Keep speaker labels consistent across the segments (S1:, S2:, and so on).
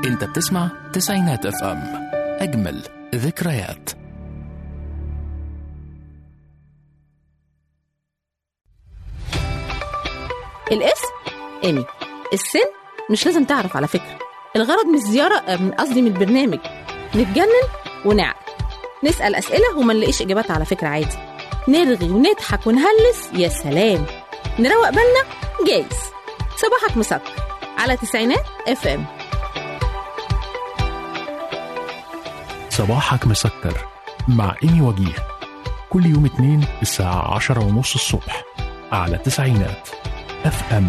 S1: انت بتسمع تسعينات اف ام اجمل ذكريات
S2: الاسم ايمي السن مش لازم تعرف على فكره الغرض من الزياره آه، من قصدي من البرنامج نتجنن ونعقل نسال اسئله وما نلاقيش اجابات على فكره عادي نرغي ونضحك ونهلس يا سلام نروق بالنا جايز صباحك مسكر على تسعينات اف ام
S1: صباحك مسكر مع إيمي وجيه كل يوم اثنين الساعة عشرة ونص الصبح على تسعينات اف ام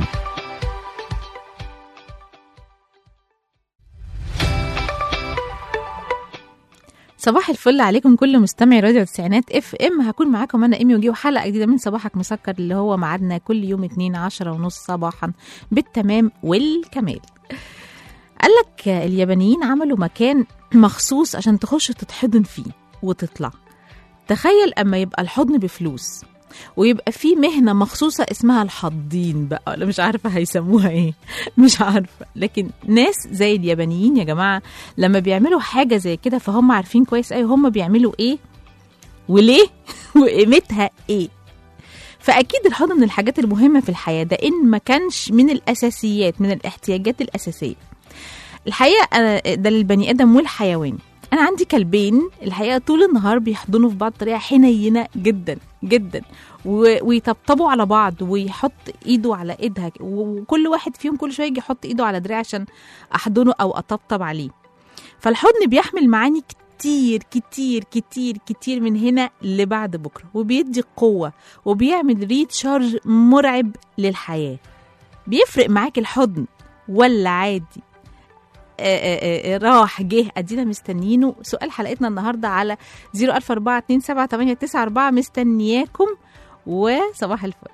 S2: صباح الفل عليكم كل مستمعي راديو التسعينات اف ام هكون معاكم انا ايمي وجيه وحلقه جديده من صباحك مسكر اللي هو ميعادنا كل يوم اتنين عشرة ونص صباحا بالتمام والكمال قال لك اليابانيين عملوا مكان مخصوص عشان تخش تتحضن فيه وتطلع تخيل اما يبقى الحضن بفلوس ويبقى في مهنه مخصوصه اسمها الحاضين بقى ولا مش عارفه هيسموها ايه مش عارفه لكن ناس زي اليابانيين يا جماعه لما بيعملوا حاجه زي كده فهم عارفين كويس قوي هم بيعملوا ايه وليه وقيمتها ايه فاكيد الحضن من الحاجات المهمه في الحياه ده ان ما كانش من الاساسيات من الاحتياجات الاساسيه الحقيقه أنا- ده للبني ادم والحيوان انا عندي كلبين الحقيقه طول النهار بيحضنوا في بعض بطريقه حنينه جدا جدا و- ويطبطبوا على بعض ويحط ايده على ايدها وكل واحد فيهم كل شويه يجي يحط ايده على دراعي عشان احضنه او اطبطب عليه فالحضن بيحمل معاني كتير كتير كتير كتير من هنا لبعد بكره وبيدي قوه وبيعمل ريتشارج مرعب للحياه بيفرق معاك الحضن ولا عادي آه، آه، آه، راح جه ادينا مستنيينه سؤال حلقتنا النهارده على 004278994 مستنياكم وصباح الفل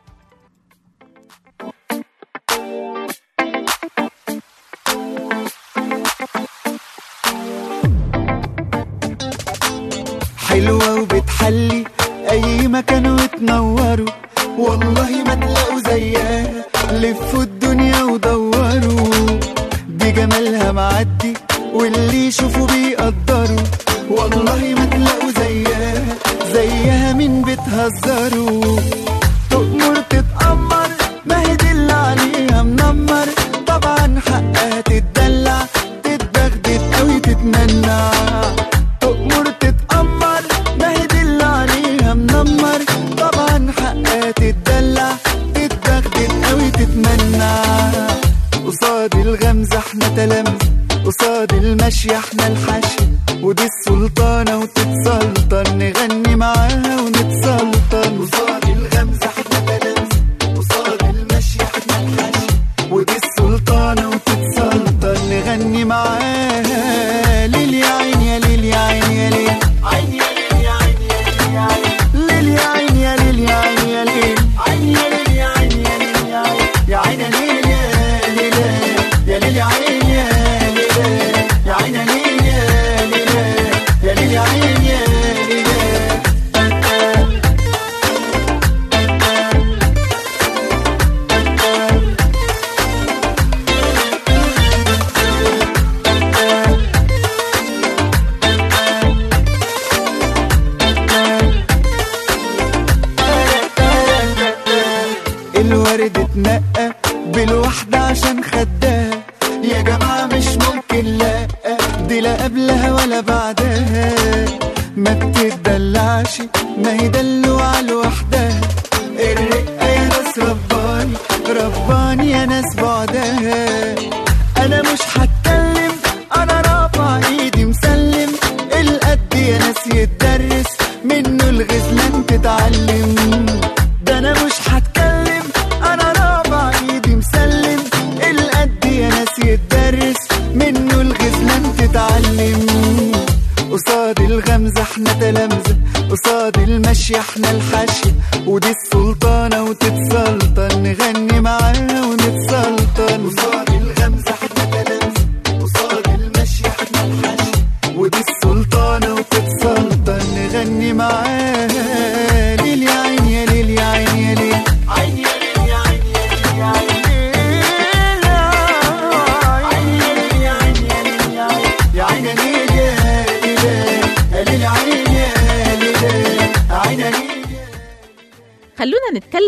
S3: حلوة وبتحلي أي مكان وتنوروا والله ما تلاقوا زيها لفوا الدنيا ودوروا دي جمالها معدي واللي يشوفوا بيقدروا والله ما تلاقوا زيها زيها مين بتهزروا تؤمر تتأمر ما هي دي اللي عليها منمر طبعا حقها تتدلع تتبغدد قوي تتمنع تؤمر تتأمر ما هي دي اللي عليها منمر طبعا حقها تتدلع تتبغدد قوي تتمنع قصاد الغمزة احنا تلامذة قصاد المشي احنا الحشي ودي السلطانة وتتسلطن نغني معاها ونتسلطن قصاد الغمزة احنا تلامذة قصاد المشي احنا الحشي ودي السلطانة وتتسلطن نغني معاها ليل يا عين يا ليل يا عين يا ليل عين يا ليل يا عين يا ليل يا عين ليل يا عين يا ليل يا عين يا ليل يا عين يا ليل يا عين يا ليل يا عين يا ليل يا عين يا ليل يا ليل يا عين يا ليل يا ليل يا ليل يا عين يا ليل الورد اتنقى بالوحدة عشان خدها يا جماعة مش ممكن لا دي لا قبلها ولا بعدها ما بتدلعش ما هي دلوعة لوحدها الرقة يا ناس رباني رباني يا ناس بعدها انا مش هتكلم انا رافع ايدي مسلم القد يا ناس يتدرس منه الغزلان تتعلم ده انا مش هتكلم انا رافع ايدي مسلم القد يا ناس يتدرس منه الغزلان تتعلم قصاد الغمزة احنا تلامذة قصاد المشي احنا الحشي ودي السلطانة وتتسلطن نغني معاها ونتسلطن قصاد الغمزة احنا تلامذة قصاد المشي احنا الحشي ودي السلطانة وتتسلطن نغني معاها ليل يا عين يا ليل يا عين يا ليل عين يا ليل يا عين يا ليل يا عين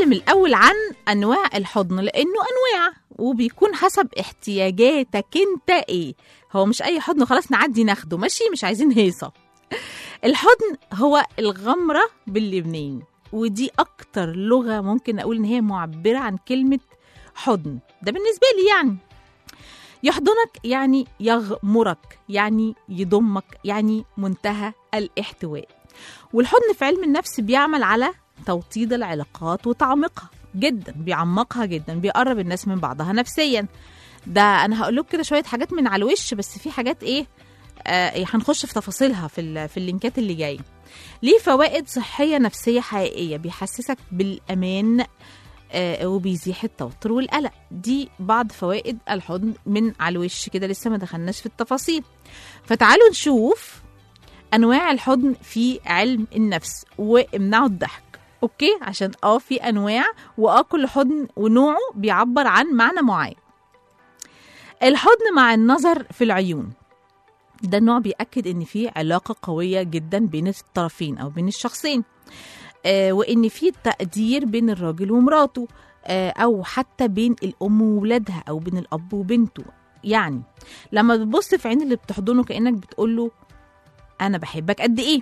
S2: هنتكلم الأول عن أنواع الحضن لأنه أنواع وبيكون حسب احتياجاتك أنت إيه هو مش أي حضن خلاص نعدي ناخده ماشي مش عايزين هيصة الحضن هو الغمرة باللبنان ودي أكتر لغة ممكن أقول إن هي معبرة عن كلمة حضن ده بالنسبة لي يعني يحضنك يعني يغمرك يعني يضمك يعني منتهى الاحتواء والحضن في علم النفس بيعمل على توطيد العلاقات وتعميقها جدا بيعمقها جدا بيقرب الناس من بعضها نفسيا ده انا هقول لكم كده شويه حاجات من على الوش بس في حاجات ايه آه هنخش في تفاصيلها في ال- في اللينكات اللي جايه ليه فوائد صحيه نفسيه حقيقيه بيحسسك بالامان آه، وبيزيح التوتر والقلق دي بعض فوائد الحضن من على الوش كده لسه ما دخلناش في التفاصيل فتعالوا نشوف انواع الحضن في علم النفس وامنعوا الضحك اوكي عشان اه في انواع واه كل حضن ونوعه بيعبر عن معنى معين الحضن مع النظر في العيون ده النوع بيأكد ان في علاقة قوية جدا بين الطرفين او بين الشخصين آه وان في تقدير بين الراجل ومراته آه او حتى بين الام وولادها او بين الاب وبنته يعني لما بتبص في عين اللي بتحضنه كانك بتقول له انا بحبك قد ايه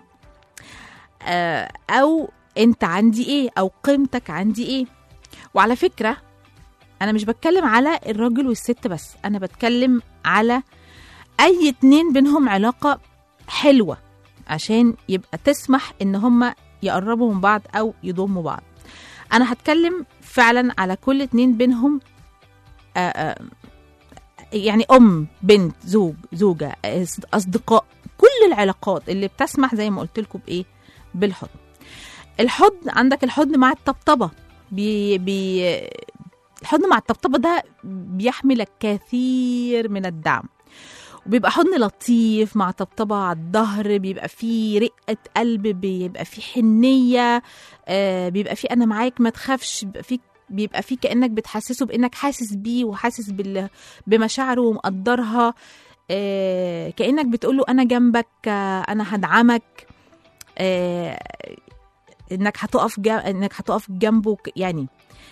S2: آه او انت عندي ايه او قيمتك عندي ايه وعلى فكره انا مش بتكلم على الراجل والست بس انا بتكلم على اي اتنين بينهم علاقه حلوه عشان يبقى تسمح ان هما يقربوا من بعض او يضموا بعض انا هتكلم فعلا على كل اتنين بينهم آه، آه، يعني ام بنت زوج زوجه أص- اصدقاء كل العلاقات اللي بتسمح زي ما قلت لكم بايه بالحضن الحضن عندك الحضن مع الطبطبه بي بي الحضن مع الطبطبه ده بيحملك كثير من الدعم وبيبقى حضن لطيف مع طبطبة على الظهر بيبقى فيه رقة قلب بيبقى فيه حنية آه بيبقى فيه أنا معاك ما تخافش بيبقى فيه بيبقى فيه كأنك بتحسسه بإنك حاسس بيه وحاسس بال... بمشاعره ومقدرها آه كأنك بتقوله أنا جنبك آه أنا هدعمك آه إنك هتقف جا... إنك هتقف جنبه ك- يعني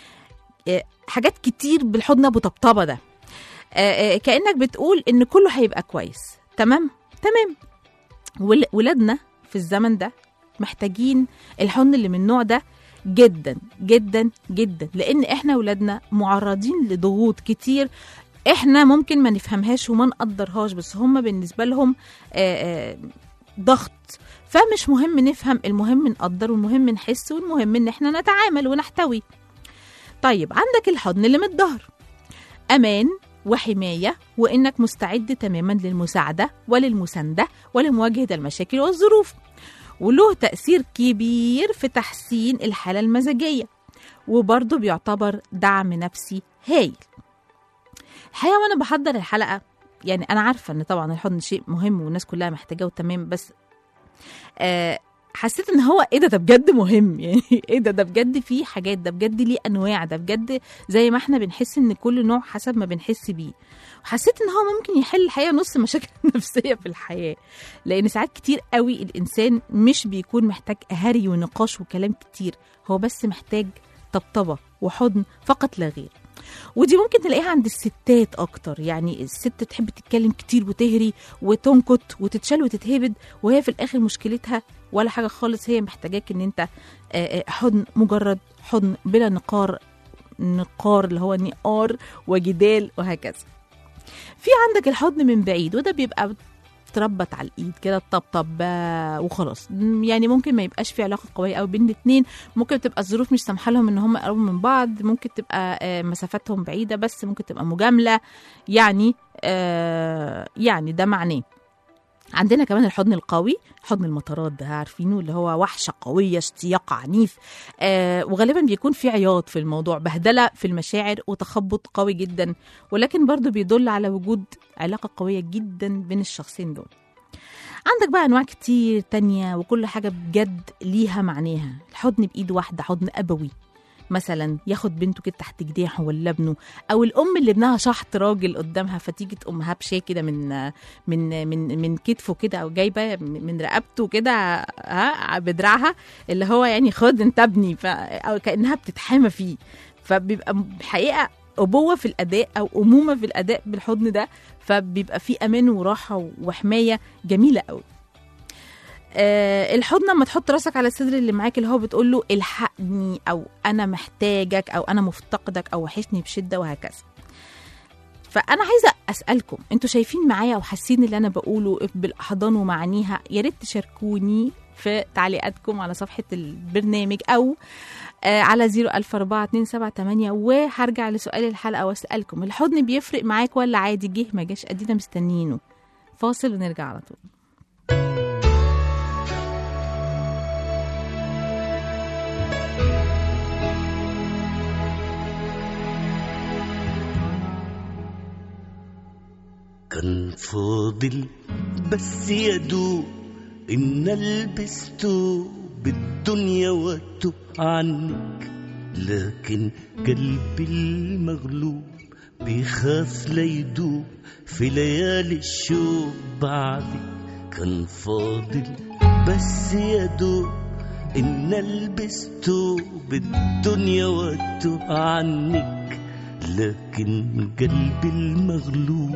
S2: آه حاجات كتير بالحضن أبو طبطبة ده آه، آه، كانك بتقول ان كله هيبقى كويس تمام تمام ول- ولادنا في الزمن ده محتاجين الحضن اللي من النوع ده جدا جدا جدا لان احنا ولادنا معرضين لضغوط كتير احنا ممكن ما نفهمهاش وما نقدرهاش بس هم بالنسبه لهم آه، آه، ضغط فمش مهم نفهم المهم نقدر والمهم نحس والمهم ان احنا نتعامل ونحتوي طيب عندك الحضن اللي من الظهر امان وحمايه وانك مستعد تماما للمساعده وللمسانده ولمواجهه المشاكل والظروف وله تاثير كبير في تحسين الحاله المزاجيه وبرضه بيعتبر دعم نفسي هايل الحقيقه وانا بحضر الحلقه يعني انا عارفه ان طبعا الحضن شيء مهم والناس كلها محتاجاه وتمام بس آه حسيت ان هو ايه ده ده بجد مهم يعني ايه ده ده بجد فيه حاجات ده بجد ليه انواع ده بجد زي ما احنا بنحس ان كل نوع حسب ما بنحس بيه وحسيت ان هو ممكن يحل الحقيقه نص مشاكل النفسيه في الحياه لان ساعات كتير قوي الانسان مش بيكون محتاج هري ونقاش وكلام كتير هو بس محتاج طبطبه وحضن فقط لا غير ودي ممكن تلاقيها عند الستات اكتر يعني الست تحب تتكلم كتير وتهري وتنكت وتتشال وتتهبد وهي في الاخر مشكلتها ولا حاجه خالص هي محتاجاك ان انت آه، آه، حضن مجرد حضن بلا نقار نقار اللي هو نقار وجدال وهكذا في عندك الحضن من بعيد وده بيبقى تربط على الايد كده تطبطب آه، وخلاص م- يعني ممكن ما يبقاش في علاقه قويه قوي بين الاثنين ممكن تبقى الظروف مش سامحه لهم ان هم يقربوا من بعض ممكن تبقى آه، مسافاتهم بعيده بس ممكن تبقى مجامله يعني آه، يعني ده معناه عندنا كمان الحضن القوي حضن المطارات ده عارفينه اللي هو وحشة قوية اشتياق عنيف آه وغالبا بيكون في عياط في الموضوع بهدلة في المشاعر وتخبط قوي جدا ولكن برضو بيدل على وجود علاقة قوية جدا بين الشخصين دول عندك بقى انواع كتير تانية وكل حاجة بجد ليها معناها الحضن بايد واحدة حضن ابوي مثلا ياخد بنته كده تحت جناحه ولا ابنه او الام اللي ابنها شحط راجل قدامها فتيجي تقوم هبشاه كده من من من من كتفه كده او جايبه من رقبته كده ها بدراعها اللي هو يعني خد انت ابني ف... او كانها بتتحامى فيه فبيبقى حقيقه ابوه في الاداء او امومه في الاداء بالحضن ده فبيبقى في امان وراحه وحمايه جميله قوي آه الحضن لما تحط راسك على الصدر اللي معاك اللي هو بتقول له الحقني او انا محتاجك او انا مفتقدك او وحشني بشده وهكذا فانا عايزه اسالكم انتوا شايفين معايا او حاسين اللي انا بقوله بالاحضان ومعانيها يا ريت تشاركوني في تعليقاتكم على صفحه البرنامج او آه على 0042778 وهرجع لسؤال الحلقه واسالكم الحضن بيفرق معاك ولا عادي جه ما جاش ادينا مستنيينه فاصل ونرجع على طول
S4: كان فاضل بس يدوب إن لبسته بالدنيا واتوب عنك لكن قلبي المغلوب بيخاف لا يدوب في ليالي الشوق بعدك كان فاضل بس يدوب إن لبسته بالدنيا واتوب عنك لكن قلبي المغلوب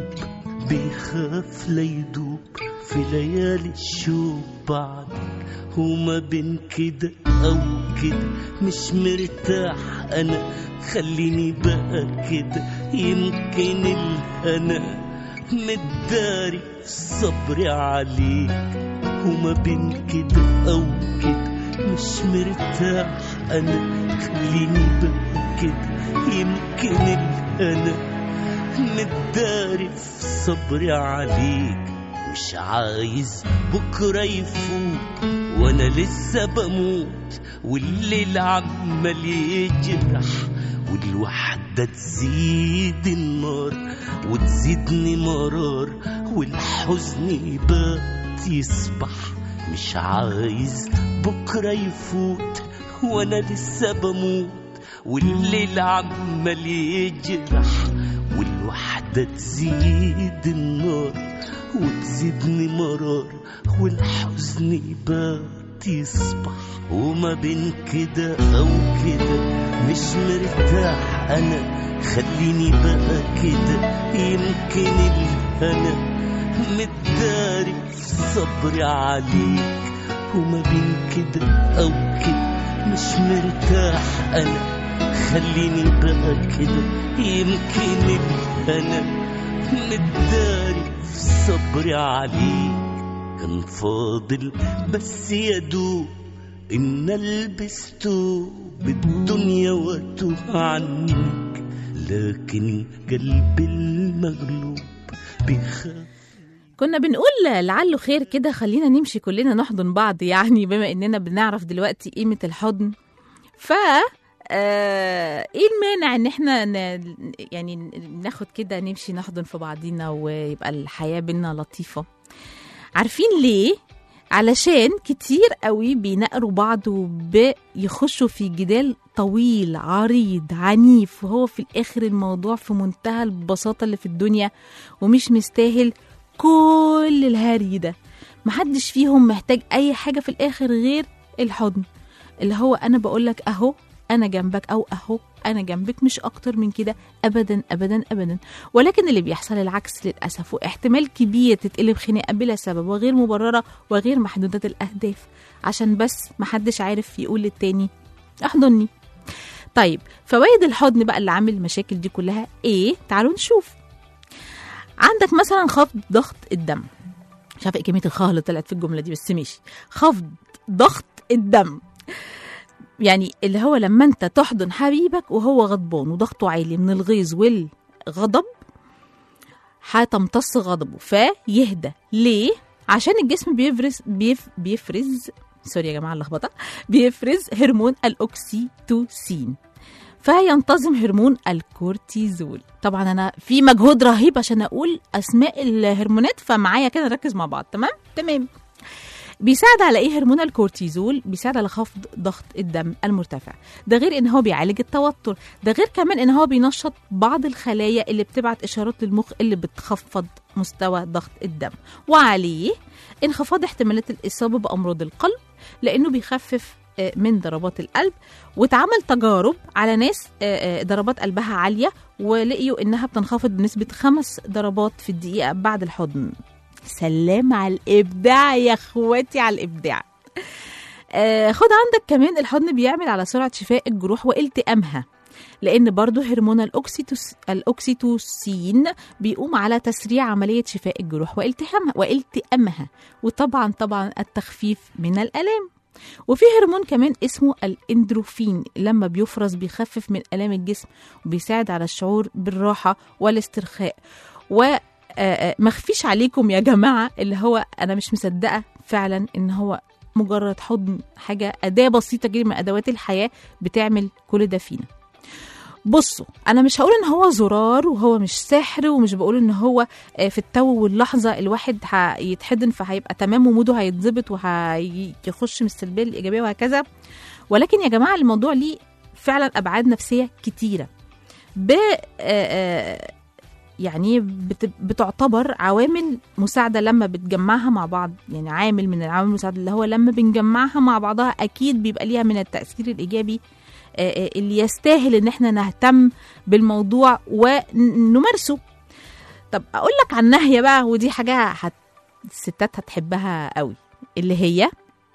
S4: بيخاف لا يدوب في ليالي الشوق بعدك وما بين كده او كده مش مرتاح انا خليني بقى كده يمكن الهنا مداري في صبري عليك وما بين كده او كده مش مرتاح انا خليني بقى كده يمكن الهنا متداري في صبري عليك مش عايز بكرة يفوت وانا لسه بموت والليل عمال يجرح والوحدة تزيد النار وتزيدني مرار والحزن يبات يصبح مش عايز بكرة يفوت وانا لسه بموت والليل عمال يجرح والوحدة تزيد النار وتزيدني مرار والحزن يبات يصبح وما بين كده أو كده مش مرتاح أنا خليني بقى كده يمكن الهنا متداري في صبري عليك وما بين كده أو كده مش مرتاح أنا خليني بقى كده يمكن الهنا متداري في صبري عليك كان فاضل بس يدوب إن لبسته بالدنيا واتوه عنك لكن قلبي المغلوب بيخاف
S2: كنا بنقول لعله خير كده خلينا نمشي كلنا نحضن بعض يعني بما اننا بنعرف دلوقتي قيمة الحضن ف آه ايه المانع ان احنا ن... يعني ناخد كده نمشي نحضن في بعضينا ويبقى الحياة بينا لطيفة عارفين ليه علشان كتير قوي بينقروا بعض وبيخشوا في جدال طويل عريض عنيف وهو في الاخر الموضوع في منتهى البساطة اللي في الدنيا ومش مستاهل كل الهري ده محدش فيهم محتاج اي حاجة في الاخر غير الحضن اللي هو انا بقولك اهو انا جنبك او اهو انا جنبك مش اكتر من كده ابدا ابدا ابدا ولكن اللي بيحصل العكس للاسف واحتمال كبير تتقلب خناقه بلا سبب وغير مبرره وغير محدوده الاهداف عشان بس محدش عارف يقول للتاني احضني طيب فوائد الحضن بقى اللي عامل المشاكل دي كلها ايه تعالوا نشوف عندك مثلا خفض ضغط الدم مش عارفه ايه كميه الخاء اللي طلعت في الجمله دي بس ماشي خفض ضغط الدم يعني اللي هو لما انت تحضن حبيبك وهو غضبان وضغطه عالي من الغيظ والغضب هتمتص غضبه فيهدى ليه عشان الجسم بيفرز بيف بيفرز سوري يا جماعه اللخبطه بيفرز هرمون الاكسيتوسين فينتظم هرمون الكورتيزول طبعا انا في مجهود رهيب عشان اقول اسماء الهرمونات فمعايا كده نركز مع بعض تمام تمام بيساعد على ايه هرمون الكورتيزول بيساعد على خفض ضغط الدم المرتفع ده غير ان هو بيعالج التوتر ده غير كمان ان هو بينشط بعض الخلايا اللي بتبعت اشارات للمخ اللي بتخفض مستوى ضغط الدم وعليه انخفاض احتمالات الاصابه بامراض القلب لانه بيخفف آه، من ضربات القلب واتعمل تجارب على ناس آه، آه، ضربات قلبها عاليه ولقيوا انها بتنخفض بنسبه خمس ضربات في الدقيقه بعد الحضن سلام على الابداع يا اخواتي على الابداع آه خد عندك كمان الحضن بيعمل على سرعه شفاء الجروح والتئامها لان برضو هرمون الأوكسيتوس الاوكسيتوسين بيقوم على تسريع عمليه شفاء الجروح والتهامها والتئامها وطبعا طبعا التخفيف من الالام وفي هرمون كمان اسمه الاندروفين لما بيفرز بيخفف من الام الجسم وبيساعد على الشعور بالراحه والاسترخاء و آه، آه، مخفيش عليكم يا جماعه اللي هو انا مش مصدقه فعلا ان هو مجرد حضن حاجه اداه بسيطه جدا من ادوات الحياه بتعمل كل ده فينا بصوا انا مش هقول ان هو زرار وهو مش سحر ومش بقول ان هو آه، في التو واللحظه الواحد هيتحضن فهيبقى تمام وموده هيتظبط وهيخش من السلبيه للايجابيه وهكذا ولكن يا جماعه الموضوع ليه فعلا ابعاد نفسيه كتيره ب آه، آه، يعني بت- بتعتبر عوامل مساعده لما بتجمعها مع بعض يعني عامل من العوامل المساعده اللي هو لما بنجمعها مع بعضها اكيد بيبقى ليها من التاثير الايجابي آه، آه، اللي يستاهل ان احنا نهتم بالموضوع ونمارسه طب اقول لك عن ناهيه بقى ودي حاجه هت... الستات هتحبها قوي اللي هي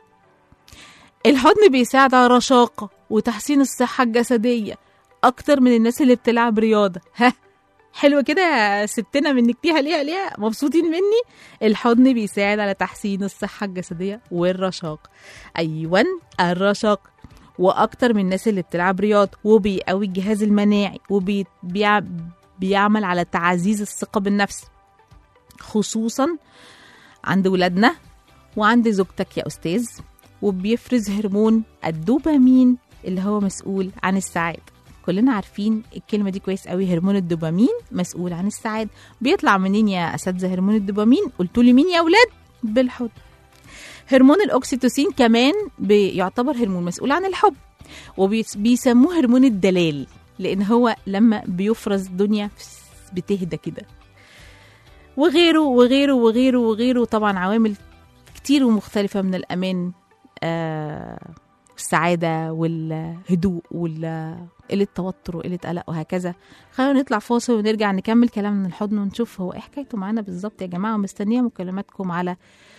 S2: الحضن بيساعد على رشاقه وتحسين الصحه الجسديه اكتر من الناس اللي بتلعب رياضه ها حلو كده يا ستنا منك ليها ليها ليها مبسوطين مني الحضن بيساعد على تحسين الصحه الجسديه والرشاق ايوه الرشاق واكتر من الناس اللي بتلعب رياض وبيقوي الجهاز المناعي وبيعمل على تعزيز الثقه بالنفس خصوصا عند ولادنا وعند زوجتك يا استاذ وبيفرز هرمون الدوبامين اللي هو مسؤول عن السعاده كلنا عارفين الكلمة دي كويس قوي هرمون الدوبامين مسؤول عن السعادة بيطلع منين يا أساتذة هرمون الدوبامين قلتوا لي مين يا أولاد بالحضن هرمون الأكسيتوسين كمان بيعتبر هرمون مسؤول عن الحب وبيسموه هرمون الدلال لأن هو لما بيفرز الدنيا بتهدى كده وغيره وغيره وغيره وغيره طبعا عوامل كتير ومختلفة من الأمان آه السعادة والهدوء وقلة التوتر وقلة قلق وهكذا خلونا نطلع فاصل ونرجع نكمل كلامنا من الحضن ونشوف هو ايه حكايته معانا بالظبط يا جماعة ومستنية مكالماتكم على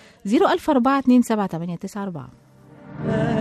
S2: 004278994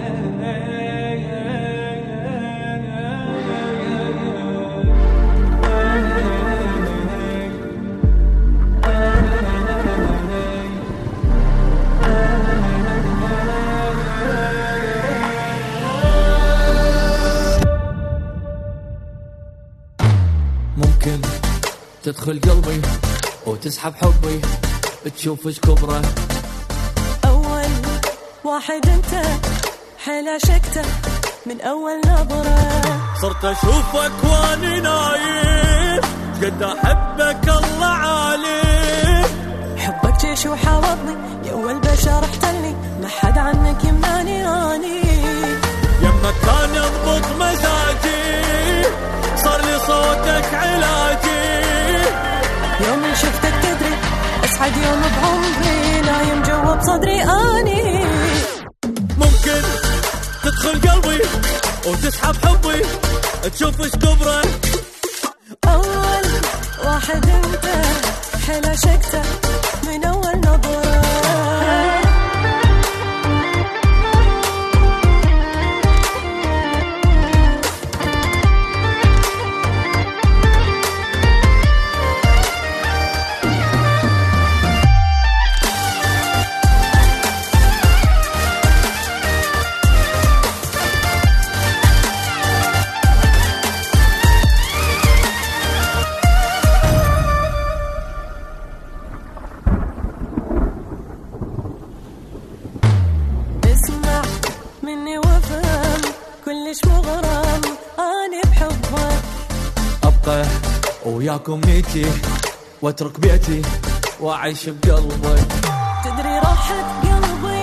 S5: ممكن تدخل قلبي وتسحب حبي تشوف ايش كبره
S6: أول واحد أنت حيل عشقته من أول نظرة
S5: صرت اشوفك واني نايم قد احبك الله عليك
S6: حبك جيش وحاوطني يا أول بشر احتلني ما حد عنك يمنعني أني
S5: يمك كان يضبط مزاجي صار لي صوتك علاجي
S6: يوم اللي شفتك تدري أسعد يوم بعمري نايم جوا بصدري أني
S5: ممكن تدخل قلبي وتسحب حبي تشوف ايش كبره
S6: أول واحد أنت حيل عشقته من أول نظرة اسمع مني وافهم كلش مغرم أنا بحبك
S5: ابقى وياكم نيتي واترك بيتي واعيش بقلبك
S6: تدري راحت قلبي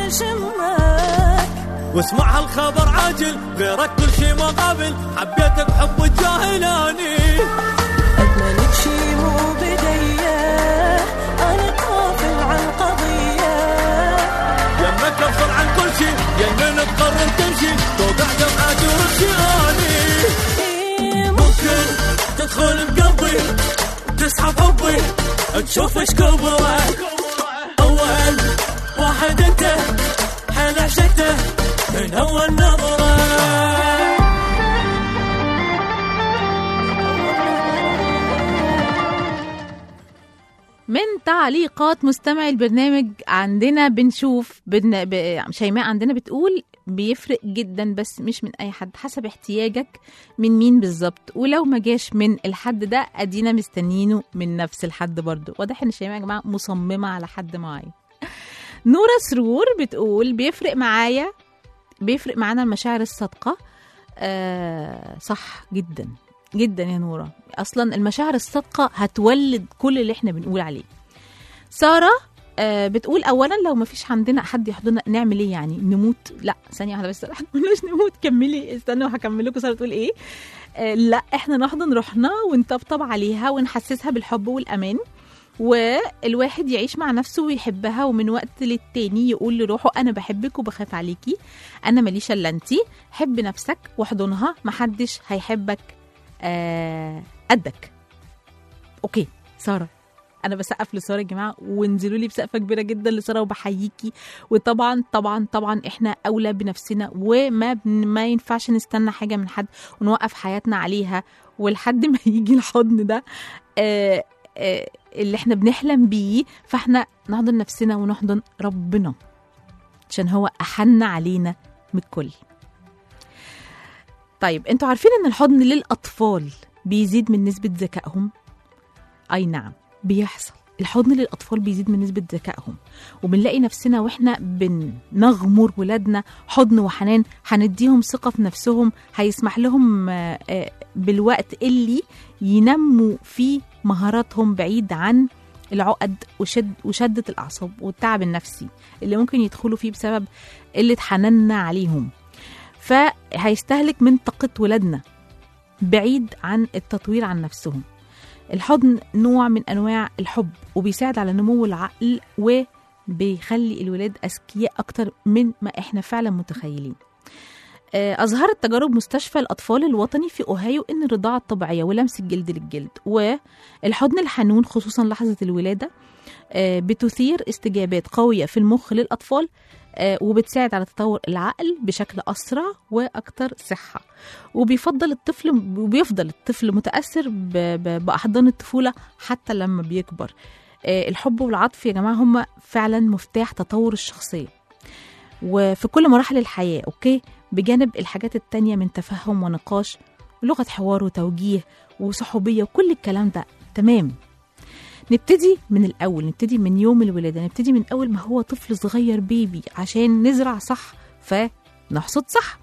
S6: يشمك
S5: واسمع هالخبر عاجل غيرك كل شي ما قابل حبيتك حب الجاهلاني
S6: أتمنى شي مو بديه أنا قافل عن قضية
S5: يمك افصل عن كل شي يمين تقرر تمشي توقع دمعة وربشي اني
S6: إيه
S5: ممكن تدخل بقلبي تسحب حبي تشوف ايش كبرك اول واحد انت حيل عشقته من اول نظره
S2: من تعليقات مستمعي البرنامج عندنا بنشوف بن... ب... شيماء عندنا بتقول بيفرق جدا بس مش من اي حد حسب احتياجك من مين بالظبط ولو ما جاش من الحد ده ادينا مستنيينه من نفس الحد برضه واضح ان شيماء يا جماعه مصممه على حد معين نورة سرور بتقول بيفرق معايا بيفرق معانا المشاعر الصادقه آه صح جدا جدا يا نورة اصلا المشاعر الصادقه هتولد كل اللي احنا بنقول عليه ساره آه بتقول اولا لو ما فيش عندنا حد يحضننا نعمل ايه يعني نموت لا ثانيه واحده بس احنا ما قلناش نموت كملي استنوا هكمل لكم ساره تقول ايه آه لا احنا نحضن روحنا ونطبطب عليها ونحسسها بالحب والامان والواحد يعيش مع نفسه ويحبها ومن وقت للتاني يقول لروحه انا بحبك وبخاف عليكي انا ماليش الا انتي حب نفسك واحضنها محدش هيحبك آه قدك اوكي ساره انا بسقف لساره يا جماعه وانزلوا لي بسقفه كبيره جدا لساره وبحييكي وطبعا طبعا طبعا احنا اولى بنفسنا وما بن- ما ينفعش نستنى حاجه من حد ونوقف حياتنا عليها ولحد ما يجي الحضن ده آه آه اللي احنا بنحلم بيه فاحنا نحضن نفسنا ونحضن ربنا عشان هو احن علينا من الكل طيب انتوا عارفين ان الحضن للاطفال بيزيد من نسبه ذكائهم اي نعم بيحصل الحضن للاطفال بيزيد من نسبه ذكائهم وبنلاقي نفسنا واحنا بنغمر ولادنا حضن وحنان هنديهم ثقه في نفسهم هيسمح لهم آه، آه، بالوقت اللي ينموا فيه مهاراتهم بعيد عن العقد وشد وشده الاعصاب والتعب النفسي اللي ممكن يدخلوا فيه بسبب قله حناننا عليهم فهيستهلك من طاقه ولادنا بعيد عن التطوير عن نفسهم الحضن نوع من انواع الحب وبيساعد على نمو العقل وبيخلي الولاد اذكياء اكتر من ما احنا فعلا متخيلين آه، أظهرت تجارب مستشفى الأطفال الوطني في أوهايو إن الرضاعة الطبيعية ولمس الجلد للجلد والحضن الحنون خصوصا لحظة الولادة آه، بتثير استجابات قوية في المخ للأطفال آه، وبتساعد على تطور العقل بشكل أسرع وأكثر صحة وبيفضل الطفل وبيفضل الطفل متأثر ب- ب- بأحضان الطفولة حتى لما بيكبر آه، الحب والعطف يا جماعة هم فعلا مفتاح تطور الشخصية وفي كل مراحل الحياة أوكي بجانب الحاجات التانية من تفهم ونقاش ولغة حوار وتوجيه وصحوبية وكل الكلام ده تمام نبتدي من الأول نبتدي من يوم الولادة نبتدي من أول ما هو طفل صغير بيبي عشان نزرع صح فنحصد صح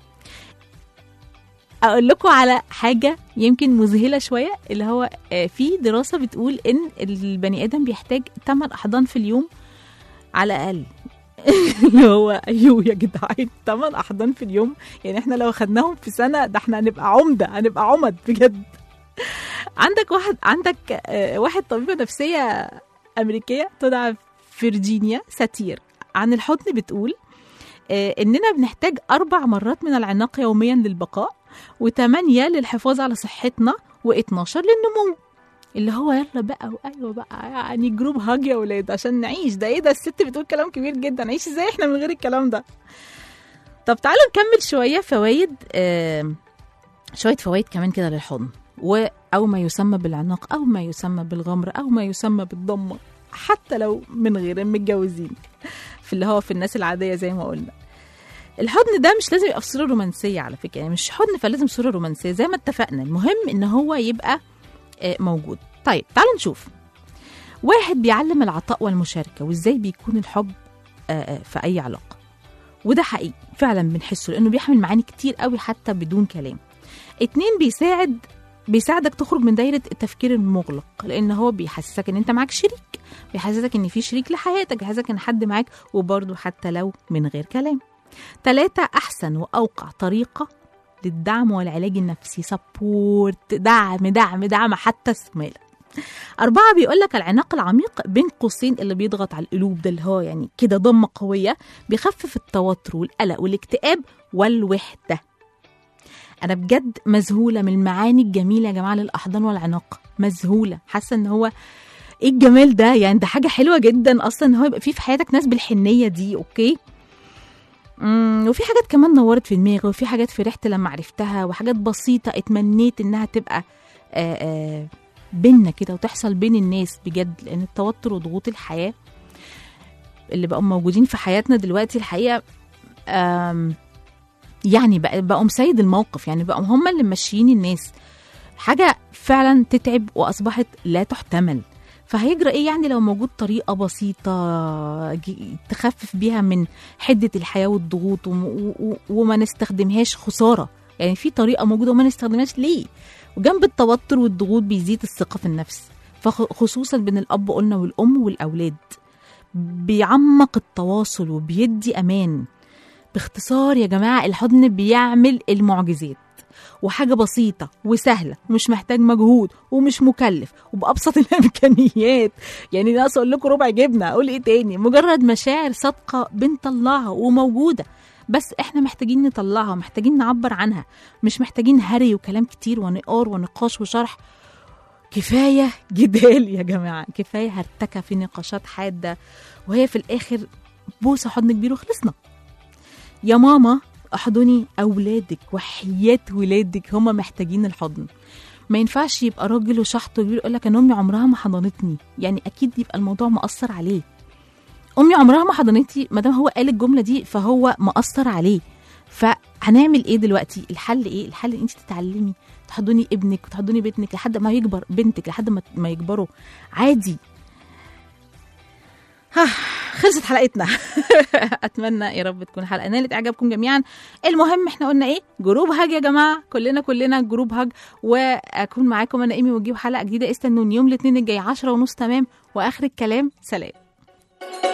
S2: اقول لكم على حاجه يمكن مذهله شويه اللي هو آه، في دراسه بتقول ان البني ادم بيحتاج 8 احضان في اليوم على الاقل اللي هو ايوه يا جدعان 8 احضان في اليوم يعني احنا لو خدناهم في سنه ده احنا هنبقى عمده هنبقى عمد بجد عندك واحد عندك آه، واحد طبيبه نفسيه امريكيه تدعى فيرجينيا ساتير عن الحضن بتقول آه، اننا بنحتاج اربع مرات من العناق يوميا للبقاء وثمانية للحفاظ على صحتنا و12 للنمو اللي هو يلا بقى وايوه بقى يعني جروب هاج يا ولاد عشان نعيش ده ايه ده الست بتقول كلام كبير جدا نعيش ازاي احنا من غير الكلام ده طب تعالوا نكمل شويه فوائد آه شويه فوائد كمان كده للحضن و او ما يسمى بالعناق او ما يسمى بالغمر او ما يسمى بالضمه حتى لو من غير المتجوزين في اللي هو في الناس العاديه زي ما قلنا الحضن ده مش لازم يبقى في صوره رومانسيه على فكره يعني مش حضن فلازم صوره رومانسيه زي ما اتفقنا المهم ان هو يبقى آه، موجود طيب تعالوا نشوف واحد بيعلم العطاء والمشاركه وازاي بيكون الحب آه، آه، في اي علاقه وده حقيقي فعلا بنحسه لانه بيحمل معاني كتير قوي حتى بدون كلام اتنين بيساعد بيساعدك تخرج من دايره التفكير المغلق لان هو بيحسسك ان انت معاك شريك بيحسسك ان في شريك لحياتك بيحسسك ان حد معاك وبرضه حتى لو من غير كلام ثلاثة أحسن وأوقع طريقة للدعم والعلاج النفسي سبورت دعم دعم دعم حتى استكمالا أربعة بيقول لك العناق العميق بين قوسين اللي بيضغط على القلوب ده اللي هو يعني كده ضمة قوية بيخفف التوتر والقلق والاكتئاب والوحدة أنا بجد مذهولة من المعاني الجميلة يا جماعة للأحضان والعناق مذهولة حاسة إن هو إيه الجمال ده يعني ده حاجة حلوة جدا أصلا إن هو يبقى فيه في حياتك ناس بالحنية دي أوكي مم، وفي حاجات كمان نورت في دماغي وفي حاجات فرحت لما عرفتها وحاجات بسيطة اتمنيت إنها تبقى آه آه بينا كده وتحصل بين الناس بجد لان التوتر وضغوط الحياه اللي بقوا موجودين في حياتنا دلوقتي الحقيقه آم، يعني بقى بقوا مسيد الموقف يعني بقوا هم اللي ماشيين الناس حاجه فعلا تتعب واصبحت لا تحتمل فهيجرى ايه يعني لو موجود طريقه بسيطه ج- تخفف بيها من حده الحياه والضغوط وم- و- و- وما نستخدمهاش خساره يعني في طريقه موجوده وما نستخدمهاش ليه وجنب التوتر والضغوط بيزيد الثقة في النفس فخصوصا بين الأب قلنا والأم والأولاد بيعمق التواصل وبيدي أمان باختصار يا جماعة الحضن بيعمل المعجزات وحاجة بسيطة وسهلة ومش محتاج مجهود ومش مكلف وبأبسط الإمكانيات يعني ناقص أقول لكم ربع جبنة أقول إيه تاني مجرد مشاعر صادقة بنطلعها وموجودة بس احنا محتاجين نطلعها محتاجين نعبر عنها مش محتاجين هري وكلام كتير ونقار ونقاش وشرح كفاية جدال يا جماعة كفاية هرتكة في نقاشات حادة وهي في الآخر بوسة حضن كبير وخلصنا يا ماما احضني أولادك وحياة ولادك هما محتاجين الحضن ما ينفعش يبقى راجل وشحط وكبير يقول لك انا امي عمرها ما حضنتني يعني اكيد يبقى الموضوع مأثر عليه امي عمرها ما حضنتي ما دام هو قال الجمله دي فهو مأثر عليه فهنعمل ايه دلوقتي الحل ايه الحل ان انت تتعلمي تحضني ابنك وتحضني بنتك لحد ما يكبر بنتك لحد ما ما يكبروا عادي ها خلصت حلقتنا اتمنى يا رب تكون حلقه نالت اعجابكم جميعا المهم احنا قلنا ايه جروب هاج يا جماعه كلنا كلنا جروب هاج واكون معاكم انا ايمي وجيب حلقه جديده استنوني يوم الاثنين الجاي 10 ونص تمام واخر الكلام سلام